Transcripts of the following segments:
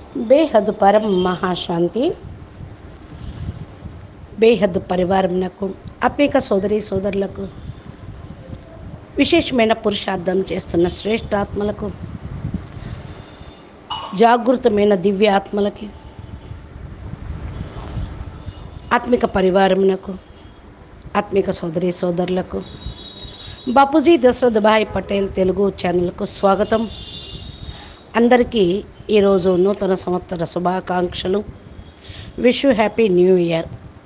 బేహద్ పరం మహాశాంతి బేహద్ పరివారంకు ఆత్మిక సోదరి సోదరులకు విశేషమైన పురుషార్థం చేస్తున్న శ్రేష్ఠాత్మలకు జాగృతమైన దివ్య ఆత్మలకి ఆత్మిక పరివారమునకు ఆత్మిక సోదరి సోదరులకు బాపూజీ దశరథ్ భాయ్ పటేల్ తెలుగు ఛానల్కు స్వాగతం అందరికీ ఈరోజు నూతన సంవత్సర శుభాకాంక్షలు విష్ హ్యాపీ న్యూ ఇయర్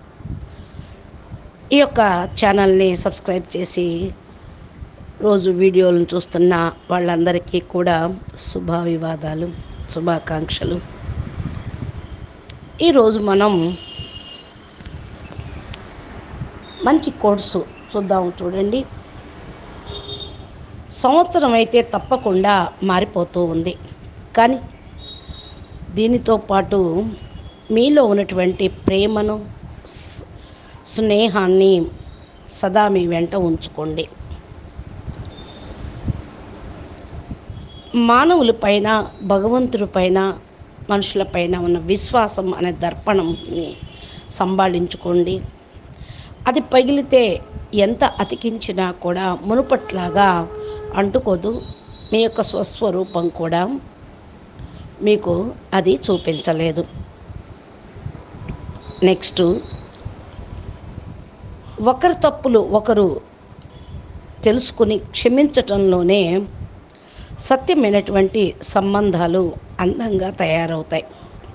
ఈ యొక్క ఛానల్ని సబ్స్క్రైబ్ చేసి రోజు వీడియోలను చూస్తున్న వాళ్ళందరికీ కూడా శుభ వివాదాలు శుభాకాంక్షలు ఈరోజు మనం మంచి కోర్సు చూద్దాం చూడండి సంవత్సరం అయితే తప్పకుండా మారిపోతూ ఉంది కానీ దీనితో పాటు మీలో ఉన్నటువంటి ప్రేమను స్- స్నేహాన్ని సదా మీ వెంట ఉంచుకోండి మానవులపైన భగవంతుడిపైన మనుషులపైన ఉన్న విశ్వాసం అనే దర్పణంని సంభాళించుకోండి అది పగిలితే ఎంత అతికించినా కూడా మునుపట్లాగా అంటుకోదు మీ యొక్క స్వస్వరూపం కూడా మీకు అది చూపించలేదు నెక్స్ట్ ఒకరి తప్పులు ఒకరు తెలుసుకుని క్షమించటంలోనే సత్యమైనటువంటి సంబంధాలు అందంగా తయారవుతాయి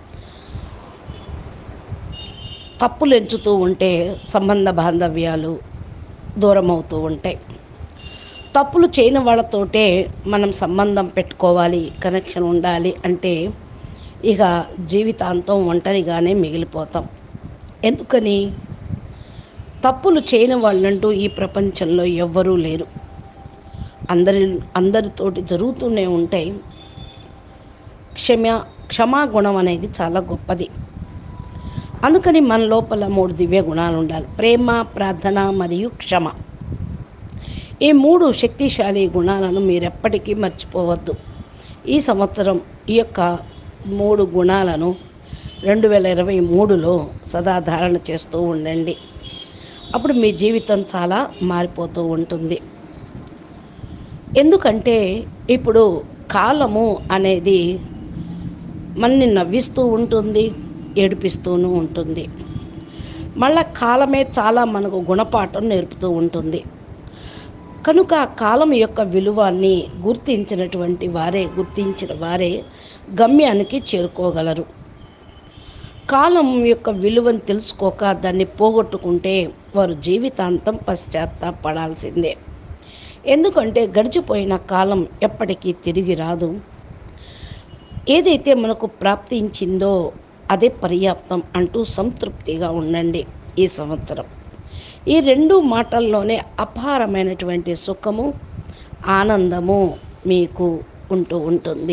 తప్పులు ఎంచుతూ ఉంటే సంబంధ బాంధవ్యాలు దూరం అవుతూ ఉంటాయి తప్పులు చేయని వాళ్ళతోటే మనం సంబంధం పెట్టుకోవాలి కనెక్షన్ ఉండాలి అంటే ఇక జీవితాంతం ఒంటరిగానే మిగిలిపోతాం ఎందుకని తప్పులు చేయని వాళ్ళంటూ ఈ ప్రపంచంలో ఎవ్వరూ లేరు అందరి అందరితోటి జరుగుతూనే ఉంటాయి క్షమ క్షమాగుణం అనేది చాలా గొప్పది అందుకని మన లోపల మూడు దివ్య గుణాలు ఉండాలి ప్రేమ ప్రార్థన మరియు క్షమ ఈ మూడు శక్తిశాలి గుణాలను మీరు ఎప్పటికీ మర్చిపోవద్దు ఈ సంవత్సరం ఈ యొక్క మూడు గుణాలను రెండు వేల ఇరవై మూడులో సదా ధారణ చేస్తూ ఉండండి అప్పుడు మీ జీవితం చాలా మారిపోతూ ఉంటుంది ఎందుకంటే ఇప్పుడు కాలము అనేది మనని నవ్విస్తూ ఉంటుంది ఏడిపిస్తూనూ ఉంటుంది మళ్ళా కాలమే చాలా మనకు గుణపాఠం నేర్పుతూ ఉంటుంది కనుక ఆ కాలం యొక్క విలువాన్ని గుర్తించినటువంటి వారే గుర్తించిన వారే గమ్యానికి చేరుకోగలరు కాలం యొక్క విలువను తెలుసుకోక దాన్ని పోగొట్టుకుంటే వారు జీవితాంతం పశ్చాత్తాపడాల్సిందే ఎందుకంటే గడిచిపోయిన కాలం ఎప్పటికీ తిరిగి రాదు ఏదైతే మనకు ప్రాప్తించిందో అదే పర్యాప్తం అంటూ సంతృప్తిగా ఉండండి ఈ సంవత్సరం ఈ రెండు మాటల్లోనే అపారమైనటువంటి సుఖము ఆనందము మీకు ఉంటూ ఉంటుంది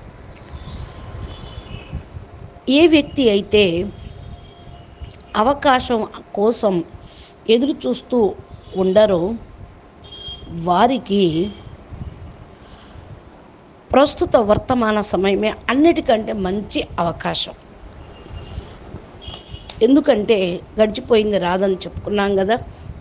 ఏ వ్యక్తి అయితే అవకాశం కోసం ఎదురు చూస్తూ ఉండరో వారికి ప్రస్తుత వర్తమాన సమయమే అన్నిటికంటే మంచి అవకాశం ఎందుకంటే గడిచిపోయింది రాదని చెప్పుకున్నాం కదా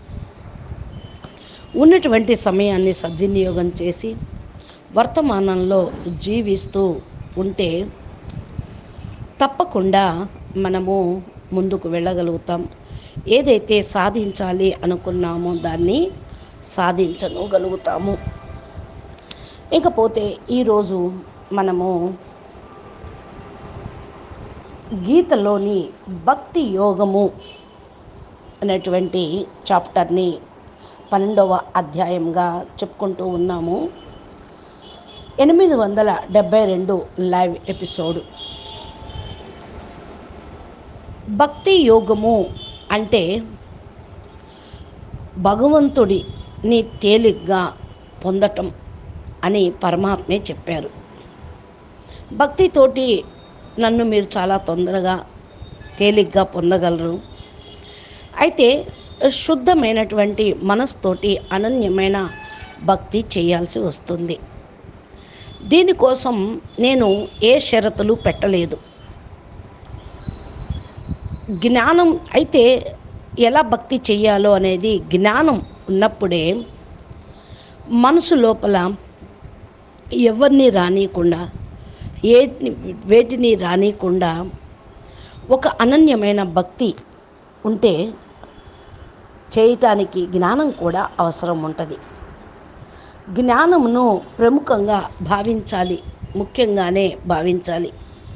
ఉన్నటువంటి సమయాన్ని సద్వినియోగం చేసి వర్తమానంలో జీవిస్తూ ఉంటే తప్పకుండా మనము ముందుకు వెళ్ళగలుగుతాం ఏదైతే సాధించాలి అనుకున్నామో దాన్ని సాధించగలుగుతాము ఇకపోతే ఈరోజు మనము గీతలోని భక్తి యోగము అనేటువంటి చాప్టర్ని పన్నెండవ అధ్యాయంగా చెప్పుకుంటూ ఉన్నాము ఎనిమిది వందల డెబ్భై రెండు లైవ్ ఎపిసోడ్ భక్తి యోగము అంటే భగవంతుడిని తేలిగ్గా పొందటం అని పరమాత్మే చెప్పారు భక్తితోటి నన్ను మీరు చాలా తొందరగా తేలిగ్గా పొందగలరు అయితే శుద్ధమైనటువంటి మనస్తోటి అనన్యమైన భక్తి చేయాల్సి వస్తుంది దీనికోసం నేను ఏ షరతులు పెట్టలేదు జ్ఞానం అయితే ఎలా భక్తి చెయ్యాలో అనేది జ్ఞానం ఉన్నప్పుడే మనసు లోపల ఎవరిని రానియకుండా ఏ వేటిని రానియకుండా ఒక అనన్యమైన భక్తి ఉంటే చేయటానికి జ్ఞానం కూడా అవసరం ఉంటుంది జ్ఞానమును ప్రముఖంగా భావించాలి ముఖ్యంగానే భావించాలి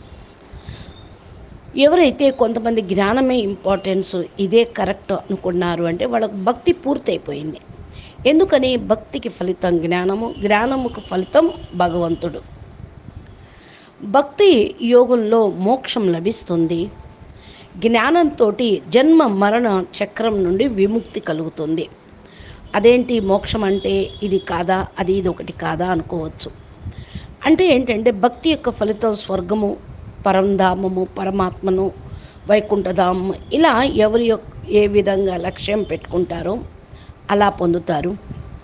ఎవరైతే కొంతమంది జ్ఞానమే ఇంపార్టెన్స్ ఇదే కరెక్ట్ అనుకున్నారు అంటే వాళ్ళకు భక్తి పూర్తయిపోయింది ఎందుకని భక్తికి ఫలితం జ్ఞానము జ్ఞానముకు ఫలితం భగవంతుడు భక్తి యోగంలో మోక్షం లభిస్తుంది జ్ఞానంతో జన్మ మరణ చక్రం నుండి విముక్తి కలుగుతుంది అదేంటి మోక్షం అంటే ఇది కాదా అది ఇది ఒకటి కాదా అనుకోవచ్చు అంటే ఏంటంటే భక్తి యొక్క ఫలితం స్వర్గము పరంధామము పరమాత్మను వైకుంఠధామము ఇలా ఎవరి యొక్క ఏ విధంగా లక్ష్యం పెట్టుకుంటారో అలా పొందుతారు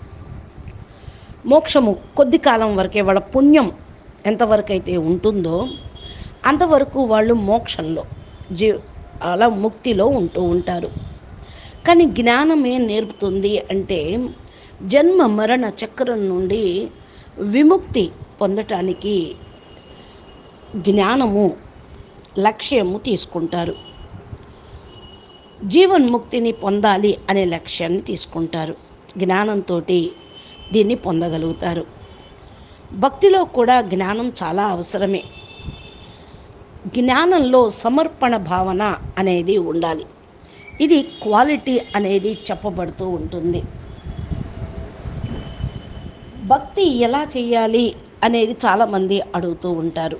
మోక్షము కొద్ది కాలం వరకే వాళ్ళ పుణ్యం ఎంతవరకు అయితే ఉంటుందో అంతవరకు వాళ్ళు మోక్షంలో జీ అలా ముక్తిలో ఉంటూ ఉంటారు కానీ జ్ఞానం ఏం నేర్పుతుంది అంటే జన్మ మరణ చక్రం నుండి విముక్తి పొందటానికి జ్ఞానము లక్ష్యము తీసుకుంటారు జీవన్ముక్తిని పొందాలి అనే లక్ష్యాన్ని తీసుకుంటారు జ్ఞానంతో దీన్ని పొందగలుగుతారు భక్తిలో కూడా జ్ఞానం చాలా అవసరమే జ్ఞానంలో సమర్పణ భావన అనేది ఉండాలి ఇది క్వాలిటీ అనేది చెప్పబడుతూ ఉంటుంది భక్తి ఎలా చేయాలి అనేది చాలామంది అడుగుతూ ఉంటారు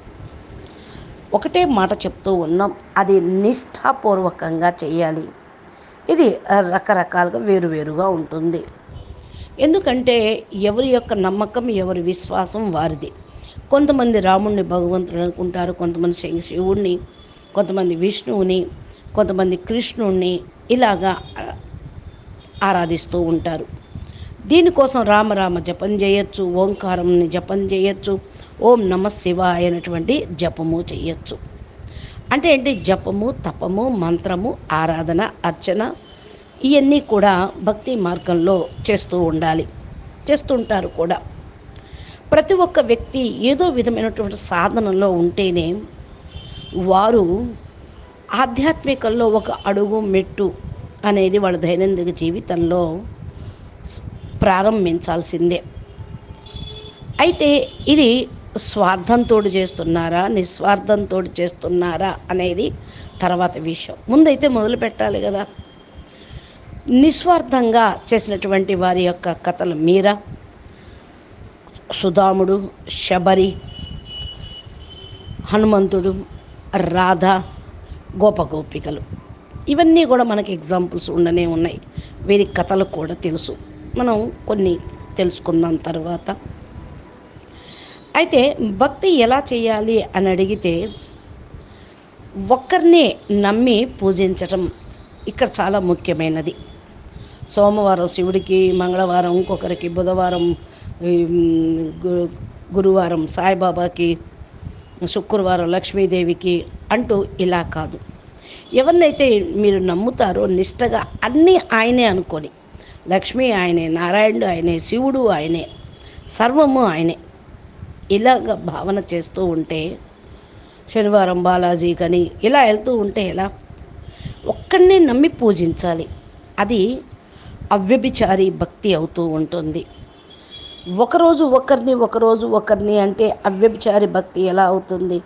ఒకటే మాట చెప్తూ ఉన్నాం అది నిష్ఠాపూర్వకంగా చేయాలి ఇది రకరకాలుగా వేరువేరుగా ఉంటుంది ఎందుకంటే ఎవరి యొక్క నమ్మకం ఎవరి విశ్వాసం వారిది కొంతమంది రాముణ్ణి భగవంతుడు అనుకుంటారు కొంతమంది శి- శివుణ్ణి కొంతమంది విష్ణువుని కొంతమంది కృష్ణుణ్ణి ఇలాగా ఆ- ఆరాధిస్తూ ఉంటారు దీనికోసం రామరామ జపం చేయొచ్చు ఓంకారంని జపం చేయొచ్చు ఓం నమ శివాయ అనేటువంటి జపము చేయొచ్చు అంటే ఏంటి జపము తపము మంత్రము ఆరాధన అర్చన ఇవన్నీ కూడా భక్తి మార్గంలో చేస్తూ ఉండాలి చేస్తుంటారు కూడా ప్రతి ఒక్క వ్యక్తి ఏదో విధమైనటువంటి సాధనలో ఉంటేనే వారు ఆధ్యాత్మికంలో ఒక అడుగు మెట్టు అనేది వాళ్ళ దైనందిక జీవితంలో స్- ప్రారంభించాల్సిందే అయితే ఇది స్వార్థంతో చేస్తున్నారా నిస్వార్థంతో చేస్తున్నారా అనేది తర్వాత విషయం ముందైతే మొదలు పెట్టాలి కదా నిస్వార్థంగా చేసినటువంటి వారి యొక్క కథలు మీరా సుధాముడు శబరి హనుమంతుడు రాధ గోపగోపికలు ఇవన్నీ కూడా మనకి ఎగ్జాంపుల్స్ ఉండనే ఉన్నాయి వీరి కథలు కూడా తెలుసు మనం కొన్ని తెలుసుకుందాం తర్వాత అయితే భక్తి ఎలా చేయాలి అని అడిగితే ఒక్కరినే నమ్మి పూజించటం ఇక్కడ చాలా ముఖ్యమైనది సోమవారం శివుడికి మంగళవారం ఇంకొకరికి బుధవారం ఈ, గు- గురువారం సాయిబాబాకి శుక్రవారం లక్ష్మీదేవికి అంటూ ఇలా కాదు ఎవరినైతే మీరు నమ్ముతారో నిష్టగా అన్నీ ఆయనే అనుకొని లక్ష్మి ఆయనే నారాయణుడు ఆయనే శివుడు ఆయనే సర్వము ఆయనే ఇలాగ భావన చేస్తూ ఉంటే శనివారం బాలాజీ కని ఇలా వెళ్తూ ఉంటే ఎలా ఒక్కడినే నమ్మి పూజించాలి అది అవ్యభిచారి భక్తి అవుతూ ఉంటుంది ఒకరోజు ఒకరిని ఒకరోజు ఒకరిని అంటే అవ్యభిచారి భక్తి ఎలా అవుతుంది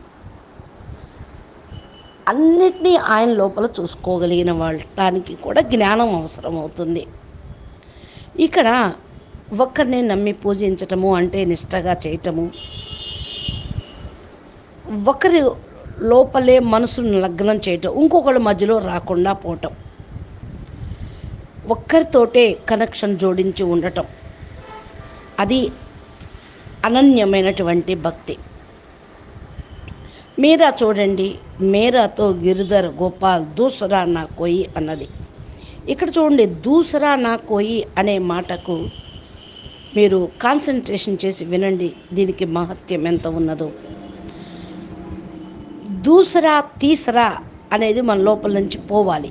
అన్నిటినీ ఆయన లోపల చూసుకోగలిగిన వాళ్ళటానికి కూడా జ్ఞానం అవసరం అవుతుంది ఇక్కడ ఒక్కరినే నమ్మి పూజించటము అంటే నిష్టగా చేయటము ఒకరి లోపలే మనసును లగ్నం చేయటం ఇంకొకళ్ళ మధ్యలో రాకుండా పోవటం ఒక్కరితోటే కనెక్షన్ జోడించి ఉండటం అది అనన్యమైనటువంటి భక్తి మీరా చూడండి మేరాతో గిరిధర్ గోపాల్ దూసరా నా కోయి అన్నది ఇక్కడ చూడండి దూసరా నా కోయి అనే మాటకు మీరు కాన్సన్ట్రేషన్ చేసి వినండి దీనికి మహత్యం ఎంత ఉన్నదో దూసరా తీసరా అనేది మన లోపల నుంచి పోవాలి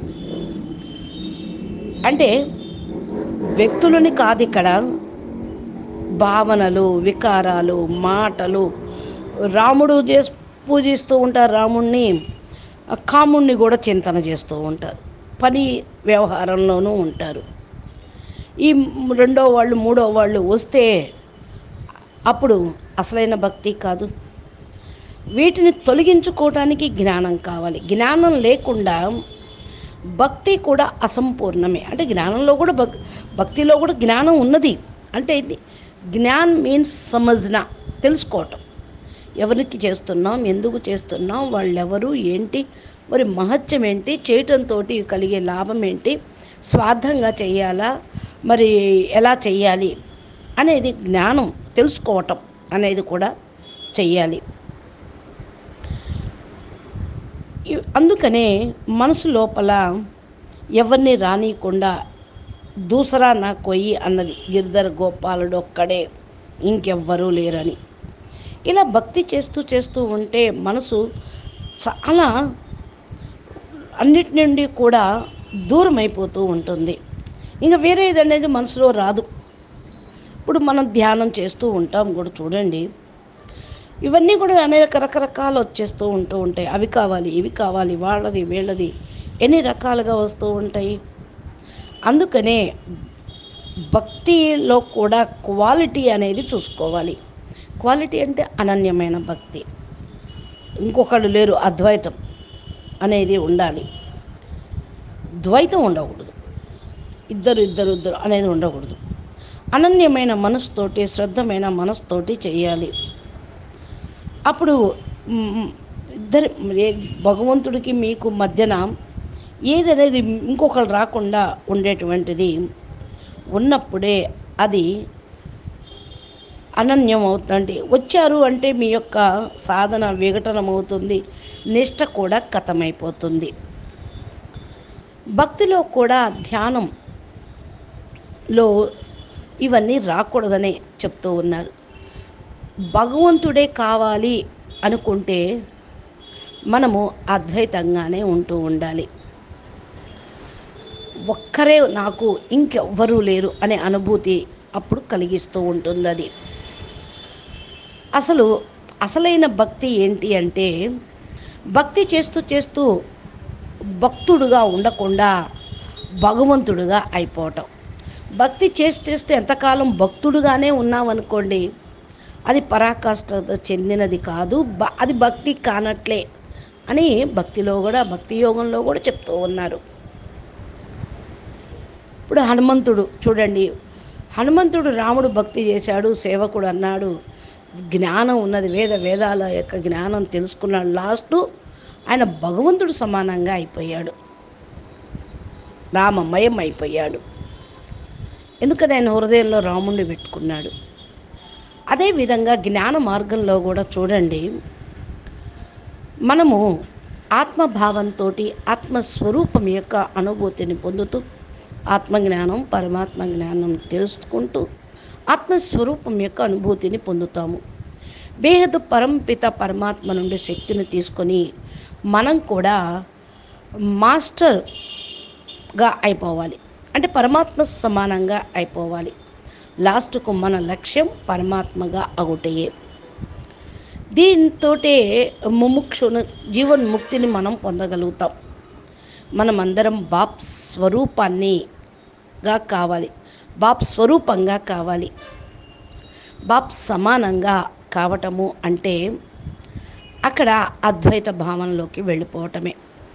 అంటే వ్యక్తులని కాదు ఇక్కడ భావనలు వికారాలు మాటలు రాముడు చేసి పూజిస్తూ ఉంటారు రాముణ్ణి కాముణ్ణి కూడా చింతన చేస్తూ ఉంటారు పని వ్యవహారంలోనూ ఉంటారు ఈ రెండో వాళ్ళు మూడో వాళ్ళు వస్తే అప్పుడు అసలైన భక్తి కాదు వీటిని తొలగించుకోవటానికి జ్ఞానం కావాలి జ్ఞానం లేకుండా భక్తి కూడా అసంపూర్ణమే అంటే జ్ఞానంలో కూడా భక్ భక్తిలో కూడా జ్ఞానం ఉన్నది అంటే ఇది జ్ఞాన్ మీన్స్ సమజ్న తెలుసుకోవటం ఎవరికి చేస్తున్నాం ఎందుకు చేస్తున్నాం వాళ్ళెవరు ఏంటి మరి మహత్యం ఏంటి చేయటంతో కలిగే లాభం ఏంటి స్వార్థంగా చేయాలా మరి ఎలా చెయ్యాలి అనేది జ్ఞానం తెలుసుకోవటం అనేది కూడా చెయ్యాలి ఇ- అందుకనే మనసు లోపల ఎవరిని రానియకుండా దూసరా నా కొయ్యి అన్నది గిరిధర గోపాలుడు ఒక్కడే ఇంకెవ్వరూ లేరని ఇలా భక్తి చేస్తూ చేస్తూ ఉంటే మనసు చాలా అన్నిటి నుండి కూడా దూరం అయిపోతూ ఉంటుంది ఇంకా వేరే ఏదనేది మనసులో రాదు ఇప్పుడు మనం ధ్యానం చేస్తూ ఉంటాం కూడా చూడండి ఇవన్నీ కూడా అనేక రకరకాలు వచ్చేస్తూ ఉంటూ ఉంటాయి అవి కావాలి ఇవి కావాలి వాళ్ళది వీళ్ళది ఎన్ని రకాలుగా వస్తూ ఉంటాయి అందుకనే భక్తిలో కూడా క్వాలిటీ అనేది చూసుకోవాలి క్వాలిటీ అంటే అనన్యమైన భక్తి ఇంకొకళ్ళు లేరు అద్వైతం అనేది ఉండాలి ద్వైతం ఉండకూడదు ఇద్దరు ఇద్దరు ఇద్దరు అనేది ఉండకూడదు అనన్యమైన మనసుతోటి శ్రద్ధమైన మనసుతోటి చేయాలి అప్పుడు మ్, ఇద్దరి ఏ- భగవంతుడికి మీకు మధ్యన ఏదనేది ఇంకొకరు రాకుండా ఉండేటువంటిది ఉన్నప్పుడే అది అనన్యం అవుతుంది వచ్చారు అంటే మీ యొక్క సాధన విఘటనం అవుతుంది నిష్ట కూడా కథమైపోతుంది భక్తిలో కూడా ధ్యానంలో ఇవన్నీ రాకూడదని చెప్తూ ఉన్నారు భగవంతుడే కావాలి అనుకుంటే మనము అద్వైతంగానే ఉంటూ ఉండాలి ఒక్కరే నాకు ఇంకెవ్వరూ లేరు అనే అనుభూతి అప్పుడు కలిగిస్తూ ఉంటుంది అది అసలు అసలైన భక్తి ఏంటి అంటే భక్తి చేస్తూ చేస్తూ భక్తుడుగా ఉండకుండా భగవంతుడుగా అయిపోవటం భక్తి చేసి చేస్తూ ఎంతకాలం భక్తుడుగానే ఉన్నామనుకోండి అది పరాకాష్ఠత చెందినది కాదు బ- అది భక్తి కానట్లే అని భక్తిలో కూడా భక్తి యోగంలో కూడా చెప్తూ ఉన్నారు ఇప్పుడు హనుమంతుడు చూడండి హనుమంతుడు రాముడు భక్తి చేశాడు సేవకుడు అన్నాడు జ్ఞానం ఉన్నది వేద వేదాల యొక్క జ్ఞానం తెలుసుకున్నాడు లాస్ట్ ఆయన భగవంతుడు సమానంగా అయిపోయాడు రామమయం అయిపోయాడు ఎందుకని ఆయన హృదయంలో రాముడిని పెట్టుకున్నాడు అదేవిధంగా జ్ఞాన మార్గంలో కూడా చూడండి మనము ఆత్మభావంతో ఆత్మస్వరూపం యొక్క అనుభూతిని పొందుతూ ఆత్మజ్ఞానం పరమాత్మ జ్ఞానం తెలుసుకుంటూ ఆత్మస్వరూపం యొక్క అనుభూతిని పొందుతాము బేహదు పరంపిత పరమాత్మ నుండి శక్తిని తీసుకొని మనం కూడా మాస్టర్గా అయిపోవాలి అంటే పరమాత్మ సమానంగా అయిపోవాలి లాస్ట్కు మన లక్ష్యం పరమాత్మగా అగుటయే దీంతోటే ముముక్షును జీవన్ముక్తిని మనం పొందగలుగుతాం మనమందరం బాప్ స్వరూపాన్నిగా కావాలి బాప్ స్వరూపంగా కావాలి బాప్ సమానంగా కావటము అంటే అక్కడ అద్వైత భావనలోకి వెళ్ళిపోవటమే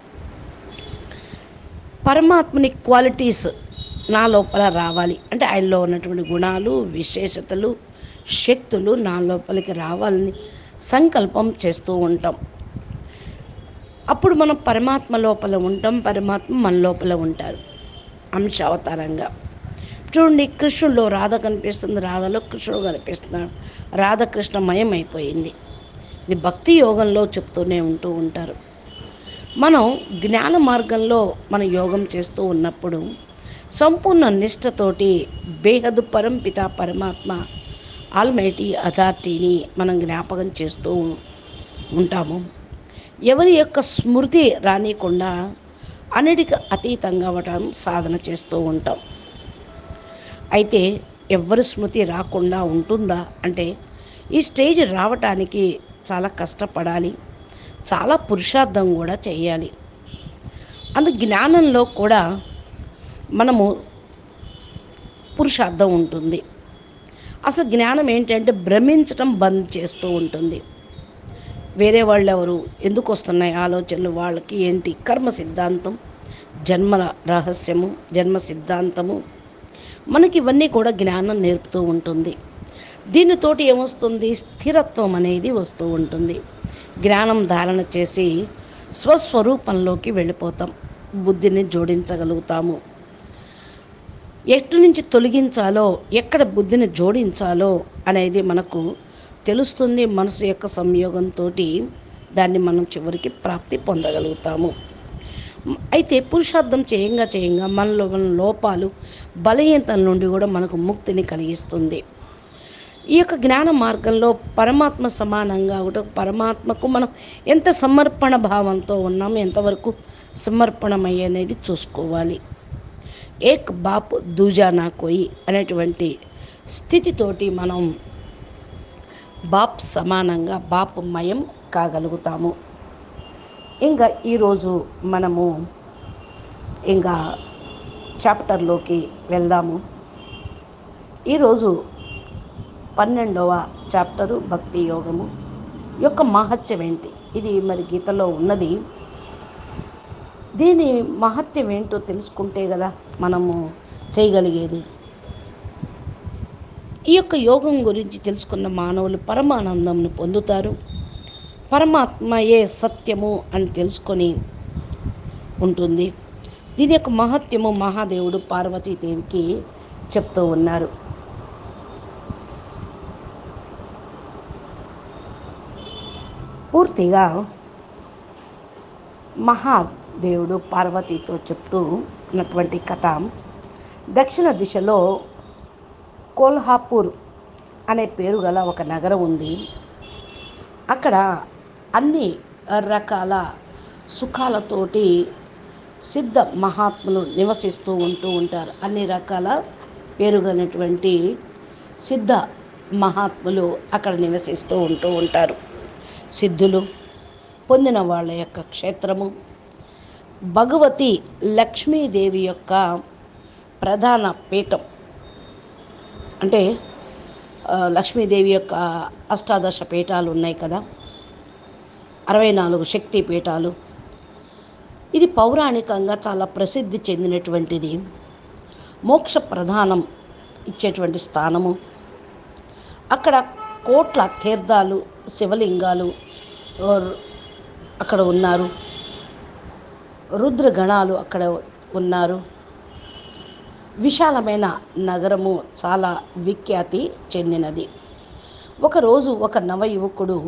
పరమాత్మని క్వాలిటీస్ నా లోపల రావాలి అంటే ఆయనలో ఉన్నటువంటి గుణాలు విశేషతలు శక్తులు నా లోపలికి రావాలని సంకల్పం చేస్తూ ఉంటాం అప్పుడు మనం పరమాత్మ లోపల ఉంటాం పరమాత్మ మన లోపల ఉంటారు అంశ అవతారంగా చూడండి కృష్ణుడిలో రాధ కనిపిస్తుంది రాధలో కృష్ణుడు కనిపిస్తున్నాడు రాధ కృష్ణమయం అయిపోయింది ఇది భక్తి యోగంలో చెప్తూనే ఉంటూ ఉంటారు మనం జ్ఞాన మార్గంలో మన యోగం చేస్తూ ఉన్నప్పుడు సంపూర్ణ నిష్ఠతోటి బేహదు పరంపిత పరమాత్మ ఆల్మైటీ అథారిటీని మనం జ్ఞాపకం చేస్తూ ఉంటాము ఎవరి యొక్క స్మృతి రానియకుండా అన్నిటికి అతీతంగా అవటం సాధన చేస్తూ ఉంటాం అయితే ఎవరి స్మృతి రాకుండా ఉంటుందా అంటే ఈ స్టేజ్ రావటానికి చాలా కష్టపడాలి చాలా పురుషార్థం కూడా చేయాలి అందు జ్ఞానంలో కూడా మనము పురుషార్థం ఉంటుంది అసలు జ్ఞానం ఏంటంటే భ్రమించడం బంద్ చేస్తూ ఉంటుంది వేరే వాళ్ళు ఎవరు ఎందుకు వస్తున్నాయి ఆలోచనలు వాళ్ళకి ఏంటి కర్మ సిద్ధాంతం జన్మల రహస్యము జన్మ సిద్ధాంతము మనకి ఇవన్నీ కూడా జ్ఞానం నేర్పుతూ ఉంటుంది దీనితోటి ఏమొస్తుంది స్థిరత్వం అనేది వస్తూ ఉంటుంది జ్ఞానం ధారణ చేసి స్వస్వరూపంలోకి వెళ్ళిపోతాం బుద్ధిని జోడించగలుగుతాము ఎటు నుంచి తొలగించాలో ఎక్కడ బుద్ధిని జోడించాలో అనేది మనకు తెలుస్తుంది మనసు యొక్క సంయోగంతో దాన్ని మనం చివరికి ప్రాప్తి పొందగలుగుతాము అయితే పురుషార్థం చేయంగా చేయంగా మనలో మన లోపాలు బలహీనతల నుండి కూడా మనకు ముక్తిని కలిగిస్తుంది ఈ యొక్క జ్ఞాన మార్గంలో పరమాత్మ సమానంగా ఒకటి పరమాత్మకు మనం ఎంత సమర్పణ భావంతో ఉన్నామో ఎంతవరకు సమర్పణమయ్యి అనేది చూసుకోవాలి ఏక్ బాప్ దూజా నా కోయి అనేటువంటి స్థితితోటి మనం బాప్ సమానంగా బాప్ మయం కాగలుగుతాము ఇంకా ఈరోజు మనము ఇంకా చాప్టర్లోకి వెళ్దాము ఈరోజు పన్నెండవ చాప్టరు భక్తి యోగము యొక్క మహత్యం ఏంటి ఇది మరి గీతలో ఉన్నది దీని మహత్యం ఏంటో తెలుసుకుంటే కదా మనము చేయగలిగేది ఈ యొక్క యోగం గురించి తెలుసుకున్న మానవులు పరమానందంను పొందుతారు పరమాత్మయే సత్యము అని తెలుసుకొని ఉంటుంది దీని యొక్క మహత్యము మహాదేవుడు పార్వతీదేవికి చెప్తూ ఉన్నారు పూర్తిగా మహాదేవుడు పార్వతితో చెప్తూ ఉన్నటువంటి కథ దక్షిణ దిశలో కోల్హాపూర్ అనే పేరు గల ఒక నగరం ఉంది అక్కడ అన్ని రకాల సుఖాలతోటి సిద్ధ మహాత్ములు నివసిస్తూ ఉంటూ ఉంటారు అన్ని రకాల పేరుగనటువంటి సిద్ధ మహాత్ములు అక్కడ నివసిస్తూ ఉంటూ ఉంటారు సిద్ధులు పొందిన వాళ్ళ యొక్క క్షేత్రము భగవతి లక్ష్మీదేవి యొక్క ప్రధాన పీఠం అంటే ఆ, లక్ష్మీదేవి యొక్క అష్టాదశ పీఠాలు ఉన్నాయి కదా అరవై నాలుగు శక్తి పీఠాలు ఇది పౌరాణికంగా చాలా ప్రసిద్ధి చెందినటువంటిది మోక్ష ప్రధానం ఇచ్చేటువంటి స్థానము అక్కడ కోట్ల తీర్థాలు శివలింగాలు ఓర్ అక్కడ ఉన్నారు రుద్రగణాలు అక్కడ ఉన్నారు విశాలమైన నగరము చాలా విఖ్యాతి చెందినది ఒకరోజు ఒక నవ యువకుడు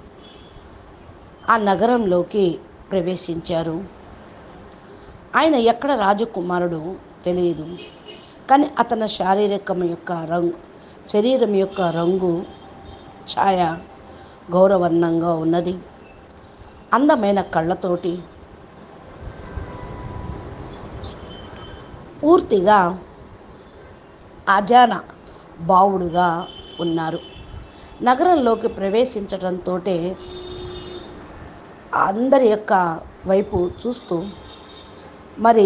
ఆ నగరంలోకి ప్రవేశించారు ఆయన ఎక్కడ రాజకుమారుడు తెలియదు కానీ అతని శారీరకం యొక్క రంగు శరీరం యొక్క రంగు ఛాయ గౌరవర్ణంగా ఉన్నది అందమైన కళ్ళతోటి పూర్తిగా అజాన బావుడుగా ఉన్నారు నగరంలోకి ప్రవేశించడంతో అందరి యొక్క వైపు చూస్తూ మరి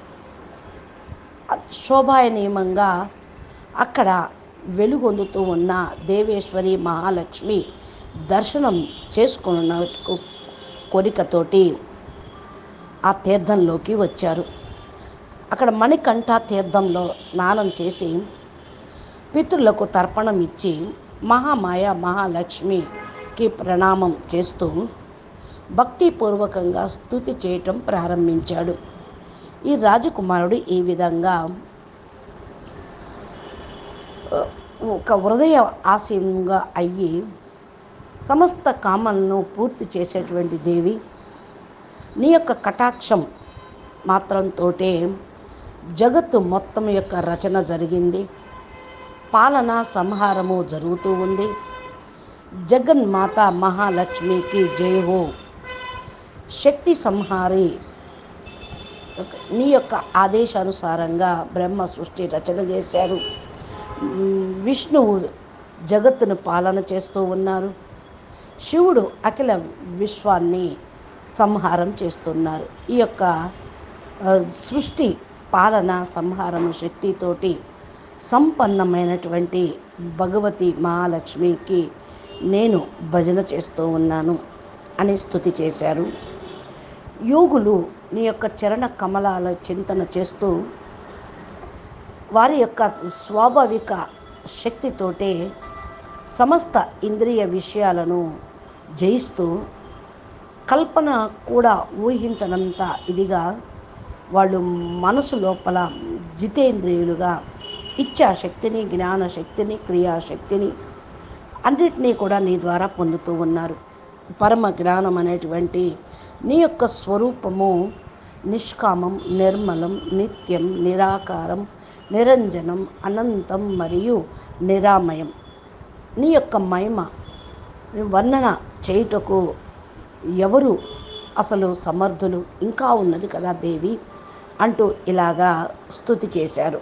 శోభాయనీయంగా అక్కడ వెలుగొందుతూ ఉన్న దేవేశ్వరి మహాలక్ష్మి దర్శనం చేసుకున్నట్టు కోరికతోటి ఆ తీర్థంలోకి వచ్చారు అక్కడ మణికంఠ తీర్థంలో స్నానం చేసి పితృలకు తర్పణం ఇచ్చి మహామాయ మహాలక్ష్మికి ప్రణామం చేస్తూ భక్తిపూర్వకంగా స్తుతి చేయటం ప్రారంభించాడు ఈ రాజకుమారుడు ఈ విధంగా ఆ, ఒక హృదయ ఆశయంగా అయ్యి సమస్త కామలను పూర్తి చేసేటువంటి దేవి నీ యొక్క కటాక్షం మాత్రంతో జగత్తు మొత్తం యొక్క రచన జరిగింది పాలన సంహారము జరుగుతూ ఉంది జగన్మాత మహాలక్ష్మికి జై హో శక్తి సంహారి నీ యొక్క ఆదేశానుసారంగా బ్రహ్మ సృష్టి రచన చేశారు మ్, విష్ణువు జగత్తును పాలన చేస్తూ ఉన్నారు శివుడు అఖిల విశ్వాన్ని సంహారం చేస్తున్నారు ఈ యొక్క ఆ, సృష్టి పాలన సంహారము శక్తితోటి సంపన్నమైనటువంటి భగవతి మహాలక్ష్మికి నేను భజన చేస్తూ ఉన్నాను అని స్తుతి చేశారు యోగులు నీ యొక్క చరణ కమలాల చింతన చేస్తూ వారి యొక్క స్వాభావిక శక్తితోటే సమస్త ఇంద్రియ విషయాలను జయిస్తూ కల్పన కూడా ఊహించనంత ఇదిగా వాళ్ళు మనసు లోపల జితేంద్రియులుగా ఇచ్ఛాశక్తిని జ్ఞానశక్తిని క్రియాశక్తిని అన్నిటినీ కూడా నీ ద్వారా పొందుతూ ఉన్నారు పరమ జ్ఞానం అనేటువంటి నీ యొక్క స్వరూపము నిష్కామం నిర్మలం నిత్యం నిరాకారం నిరంజనం అనంతం మరియు నిరామయం నీ యొక్క మహిమ వర్ణన చేయుటకు ఎవరు అసలు సమర్థులు ఇంకా ఉన్నది కదా దేవి అంటూ ఇలాగా స్తుతి చేశారు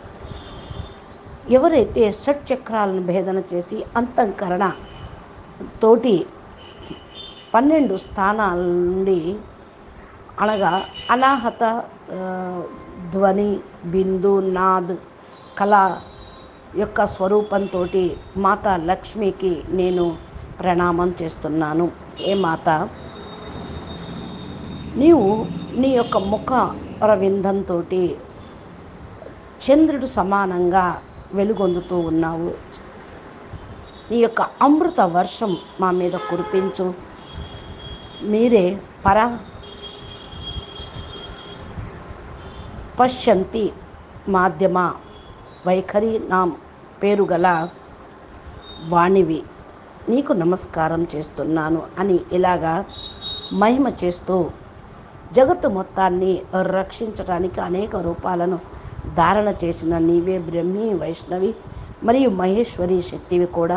ఎవరైతే షట్ చక్రాలను భేదన చేసి అంతఃకరణ తోటి పన్నెండు స్థానాల నుండి అనగా అనాహత ఆ, ధ్వని బిందు నాద్ కళ యొక్క స్వరూపంతో మాత లక్ష్మికి నేను ప్రణామం చేస్తున్నాను ఏ మాత నీవు నీ యొక్క ముఖ రవిందంతో చంద్రుడు సమానంగా వెలుగొందుతూ ఉన్నావు నీ యొక్క అమృత వర్షం మా మీద కురిపించు మీరే పర పశ్యంతి మాధ్యమ వైఖరి నా పేరు గల వాణివి నీకు నమస్కారం చేస్తున్నాను అని ఇలాగా మహిమ చేస్తూ జగత్తు మొత్తాన్ని రక్షించడానికి అనేక రూపాలను ధారణ చేసిన నీవే బ్రహ్మి వైష్ణవి మరియు మహేశ్వరి శక్తివి కూడా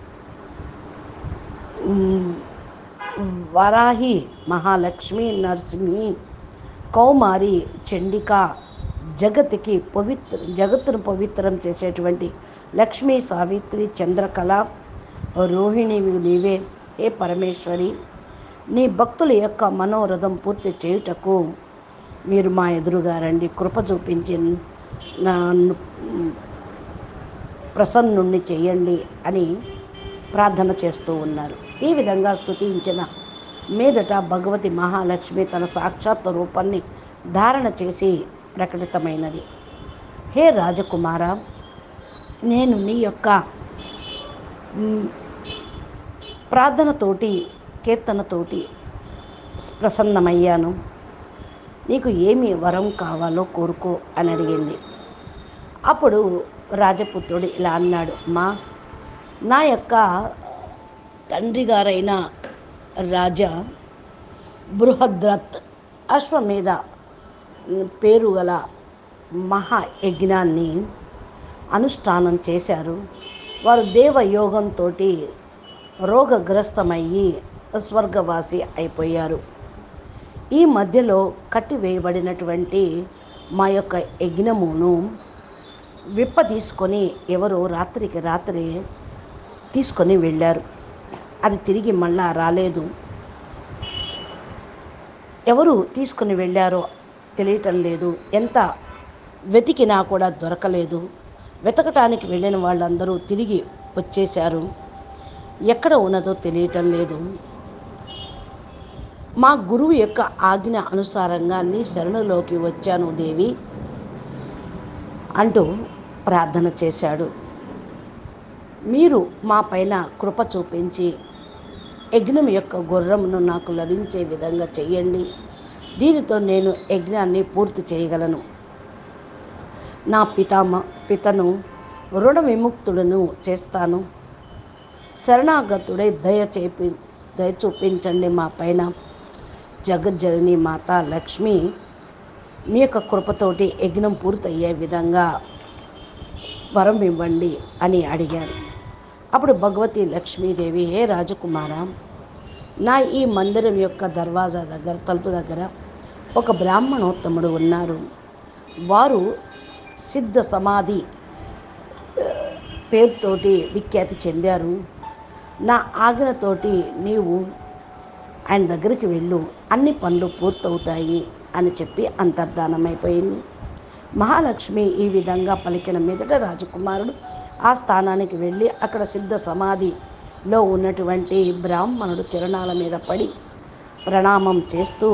ఉమ్, వరాహి మహాలక్ష్మి నరసింహి కౌమారి చండిక జగత్తుకి పవిత్ర జగత్తును పవిత్రం చేసేటువంటి లక్ష్మీ సావిత్రి చంద్రకళ రోహిణివి నీవే ఏ పరమేశ్వరి నీ భక్తుల యొక్క మనోరథం పూర్తి చేయుటకు మీరు మా ఎదురుగా రండి కృప చూపించి నన్ను ప్రసన్నుణ్ణి చేయండి అని ప్రార్థన చేస్తూ ఉన్నారు ఈ విధంగా స్తుతించిన మీదట భగవతి మహాలక్ష్మి తన సాక్షాత్ రూపాన్ని ధారణ చేసి ప్రకటితమైనది హే రాజకుమార నేను నీ యొక్క మ్, ప్రార్థనతోటి కీర్తనతోటి ప్రసన్నమయ్యాను నీకు ఏమి వరం కావాలో కోరుకో అని అడిగింది అప్పుడు రాజపుత్రుడు ఇలా అన్నాడు మా నా యొక్క తండ్రి గారైన రాజా బృహద్రత్ అశ్వమేధ పేరు గల మహాయజ్ఞాన్ని అనుష్ఠానం చేశారు వారు దేవయోగంతో రోగగ్రస్తమయ్యి స్వర్గవాసి అయిపోయారు ఈ మధ్యలో కట్టివేయబడినటువంటి మా యొక్క యజ్ఞమును విప్ప తీసుకొని ఎవరో రాత్రికి రాత్రి తీసుకొని వెళ్ళారు అది తిరిగి మళ్ళా రాలేదు ఎవరు తీసుకుని వెళ్ళారో తెలియటం లేదు ఎంత వెతికినా కూడా దొరకలేదు వెతకటానికి వెళ్ళిన వాళ్ళందరూ తిరిగి వచ్చేశారు ఎక్కడ ఉన్నదో తెలియటం లేదు మా గురువు యొక్క ఆజ్ఞ అనుసారంగా నీ శరణులోకి వచ్చాను దేవి అంటూ ప్రార్థన చేశాడు మీరు మా పైన కృప చూపించి యజ్ఞం యొక్క గుర్రమును నాకు లభించే విధంగా చెయ్యండి దీనితో నేను యజ్ఞాన్ని పూర్తి చేయగలను నా పితామ పితను రుణ విముక్తులను చేస్తాను శరణాగతుడై దయ చేపి దయ చూపించండి మా పైన జగజ్జనని మాత లక్ష్మి మీ యొక్క కృపతోటి యజ్ఞం పూర్తయ్యే విధంగా వరం ఇవ్వండి అని అడిగారు అప్పుడు భగవతి లక్ష్మీదేవి హే రాజకుమార నా ఈ మందిరం యొక్క దర్వాజా దగ్గర తలుపు దగ్గర ఒక బ్రాహ్మణోత్తముడు ఉన్నారు వారు సిద్ధ సమాధి ఆ, పేరుతోటి విఖ్యాతి చెందారు నా ఆజ్ఞతోటి నీవు ఆయన దగ్గరికి వెళ్ళు అన్ని పనులు పూర్తవుతాయి అని చెప్పి అంతర్ధానమైపోయింది మహాలక్ష్మి ఈ విధంగా పలికిన మీదట రాజకుమారుడు ఆ స్థానానికి వెళ్ళి అక్కడ సిద్ధ సమాధిలో ఉన్నటువంటి బ్రాహ్మణుడు చరణాల మీద పడి ప్రణామం చేస్తూ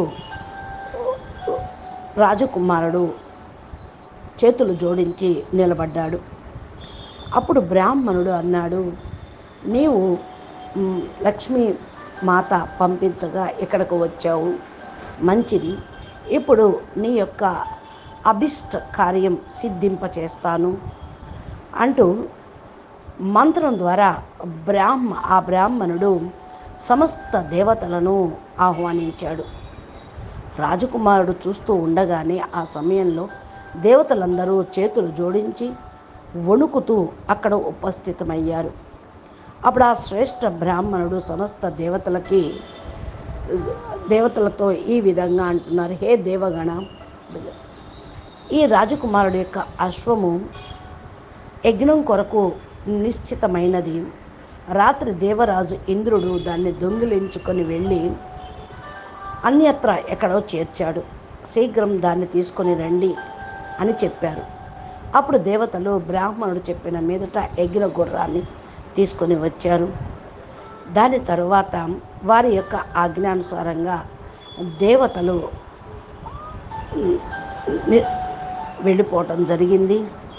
రాజకుమారుడు చేతులు జోడించి నిలబడ్డాడు అప్పుడు బ్రాహ్మణుడు అన్నాడు నీవు మ్, లక్ష్మీ మాత పంపించగా ఇక్కడకు వచ్చావు మంచిది ఇప్పుడు నీ యొక్క అభిష్ట కార్యం సిద్ధింపచేస్తాను అంటూ మంత్రం ద్వారా బ్రాహ్మ ఆ బ్రాహ్మణుడు సమస్త దేవతలను ఆహ్వానించాడు రాజకుమారుడు చూస్తూ ఉండగానే ఆ సమయంలో దేవతలందరూ చేతులు జోడించి వణుకుతూ అక్కడ ఉపస్థితమయ్యారు అప్పుడు ఆ శ్రేష్ఠ బ్రాహ్మణుడు సమస్త దేవతలకి దేవతలతో ఈ విధంగా అంటున్నారు హే దేవగణ ఈ రాజకుమారుడు యొక్క అశ్వము యజ్ఞం కొరకు నిశ్చితమైనది రాత్రి దేవరాజు ఇంద్రుడు దాన్ని దొంగిలించుకొని వెళ్ళి అన్యత్ర ఎక్కడో చేర్చాడు శీఘ్రం దాన్ని తీసుకొని రండి అని చెప్పారు అప్పుడు దేవతలు బ్రాహ్మణుడు చెప్పిన మీదట ఎగిన గుర్రాన్ని తీసుకొని వచ్చారు దాని తరువాత వారి యొక్క ఆజ్ఞానుసారంగా దేవతలు ని- వెళ్ళిపోవటం జరిగింది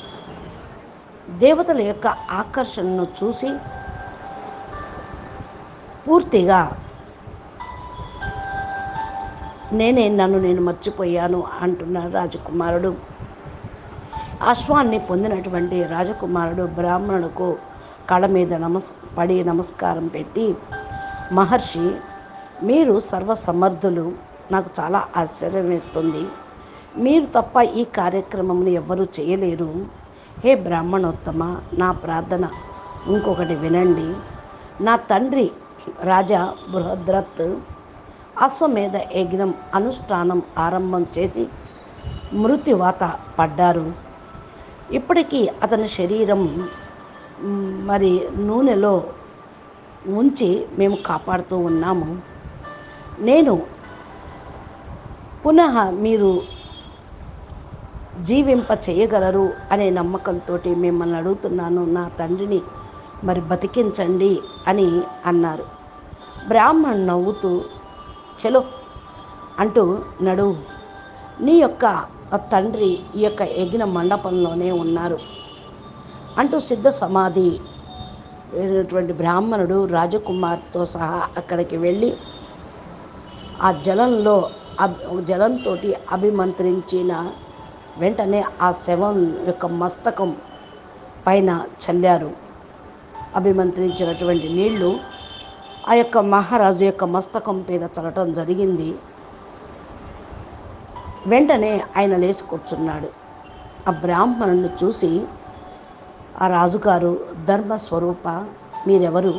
దేవతల యొక్క ఆకర్షణను చూసి పూర్తిగా నేనే నన్ను నేను మర్చిపోయాను అంటున్నాడు రాజకుమారుడు అశ్వాన్ని పొందినటువంటి రాజకుమారుడు బ్రాహ్మణుడుకు కళ మీద నమస్ పడి నమస్కారం పెట్టి మహర్షి మీరు సర్వసమర్థులు నాకు చాలా ఆశ్చర్యం వేస్తుంది మీరు తప్ప ఈ కార్యక్రమంను ఎవ్వరూ చేయలేరు హే బ్రాహ్మణోత్తమ నా ప్రార్థన ఇంకొకటి వినండి నా తండ్రి రాజా బృహద్రత్ అశ్వమేధ యజ్ఞం అనుష్ఠానం ఆరంభం చేసి మృత్యువాత పడ్డారు ఇప్పటికీ అతని శరీరం మ్, మరి నూనెలో ఉంచి మేము కాపాడుతూ ఉన్నాము నేను పునః మీరు జీవింప చేయగలరు అనే నమ్మకంతో మిమ్మల్ని అడుగుతున్నాను నా తండ్రిని మరి బతికించండి అని అన్నారు బ్రాహ్మణ్ నవ్వుతూ చలో అంటూ నడు నీ యొక్క తండ్రి ఈ యొక్క యజ్ఞ మండపంలోనే ఉన్నారు అంటూ సిద్ధ సమాధి అయినటువంటి బ్రాహ్మణుడు రాజకుమార్తో సహా అక్కడికి వెళ్ళి ఆ జలంలో అబ్ జలంతో అభిమంత్రించిన వెంటనే ఆ శవం యొక్క మస్తకం పైన చల్లారు అభిమంత్రించినటువంటి నీళ్లు ఆ యొక్క మహారాజు యొక్క మస్తకం మీద చల్లటం జరిగింది వెంటనే ఆయన లేచి కూర్చున్నాడు ఆ బ్రాహ్మణుని చూసి ఆ రాజుగారు ధర్మస్వరూప మీరెవరు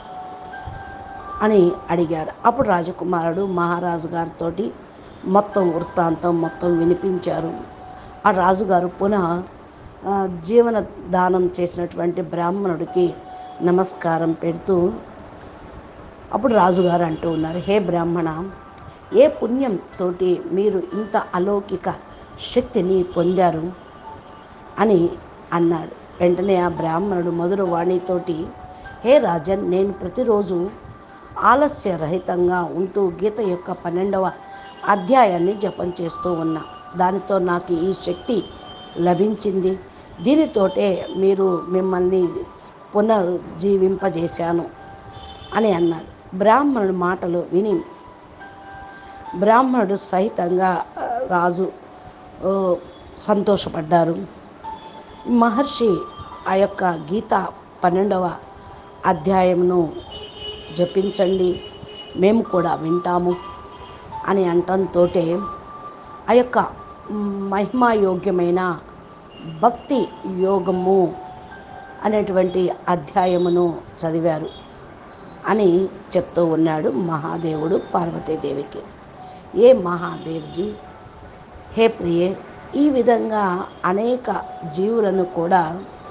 అని అడిగారు అప్పుడు రాజకుమారుడు మహారాజు గారితో మొత్తం వృత్తాంతం మొత్తం వినిపించారు ఆ రాజుగారు పునః ఆ, జీవన దానం చేసినటువంటి బ్రాహ్మణుడికి నమస్కారం పెడుతూ అప్పుడు రాజుగారు అంటూ ఉన్నారు హే బ్రాహ్మణ ఏ పుణ్యంతోటి మీరు ఇంత అలౌకిక శక్తిని పొందారు అని అన్నాడు వెంటనే ఆ బ్రాహ్మణుడు మధుర వాణితోటి హే రాజన్ నేను ప్రతిరోజు ఆలస్య రహితంగా ఉంటూ గీత యొక్క పన్నెండవ అధ్యాయాన్ని జపం చేస్తూ ఉన్నా దానితో నాకు ఈ శక్తి లభించింది దీనితోటే మీరు మిమ్మల్ని పునరుజ్జీవింపజేశాను అని అన్నారు బ్రాహ్మణుడి మాటలు విని బ్రాహ్మణుడు సహితంగా ఆ, రాజు ఓ, సంతోషపడ్డారు మహర్షి ఆ యొక్క గీత పన్నెండవ అధ్యాయమును జపించండి మేము కూడా వింటాము అని అంటంతో ఆ యొక్క మహిమాయోగ్యమైన భక్తి యోగము అనేటువంటి అధ్యాయమును చదివారు అని చెప్తూ ఉన్నాడు మహాదేవుడు పార్వతీదేవికి ఏ మహాదేవ్జీ హే ప్రియే ఈ విధంగా అనేక జీవులను కూడా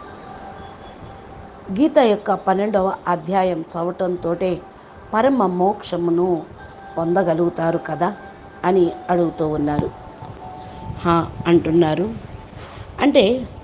గీత యొక్క పన్నెండవ అధ్యాయం చదవటంతో పరమ మోక్షమును పొందగలుగుతారు కదా అని అడుగుతూ ఉన్నారు హా అంటున్నారు అంటే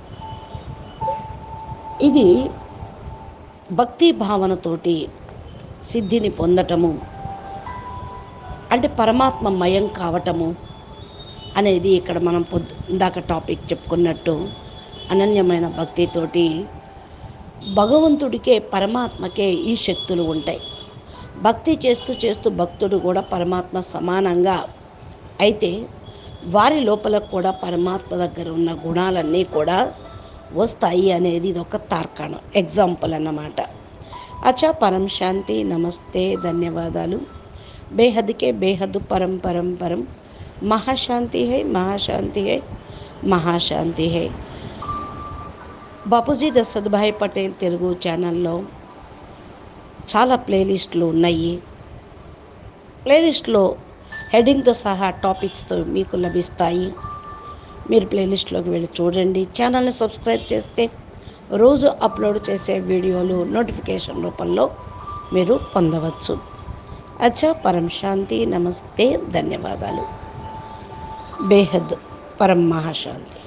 ఇది భక్తి భావనతోటి సిద్ధిని పొందటము అంటే పరమాత్మ మయం కావటము అనేది ఇక్కడ మనం పొద్దు ఇందాక టాపిక్ చెప్పుకున్నట్టు అనన్యమైన భక్తితోటి భగవంతుడికే పరమాత్మకే ఈ శక్తులు ఉంటాయి భక్తి చేస్తూ చేస్తూ భక్తుడు కూడా పరమాత్మ సమానంగా అయితే వారి లోపల కూడా పరమాత్మ దగ్గర ఉన్న గుణాలన్నీ కూడా వస్తాయి అనేది ఇది ఒక తార్కాణం ఎగ్జాంపుల్ అన్నమాట అచ్చా పరం శాంతి నమస్తే ధన్యవాదాలు బేహద్కే బేహద్ పరం పరం పరం మహాశాంతి హై మహాశాంతి హై మహాశాంతి హై బాపూజీ దశరథభాయ్ పటేల్ తెలుగు ఛానల్లో చాలా ప్లేలిస్టులు ఉన్నాయి ప్లేలిస్ట్లో హెడింగ్తో సహా టాపిక్స్తో మీకు లభిస్తాయి మీరు ప్లేలిస్ట్లోకి వెళ్ళి చూడండి ఛానల్ని సబ్స్క్రైబ్ చేస్తే రోజు అప్లోడ్ చేసే వీడియోలు నోటిఫికేషన్ రూపంలో మీరు పొందవచ్చు అచ్చా పరం శాంతి నమస్తే ధన్యవాదాలు బేహద్ పరం మహాశాంతి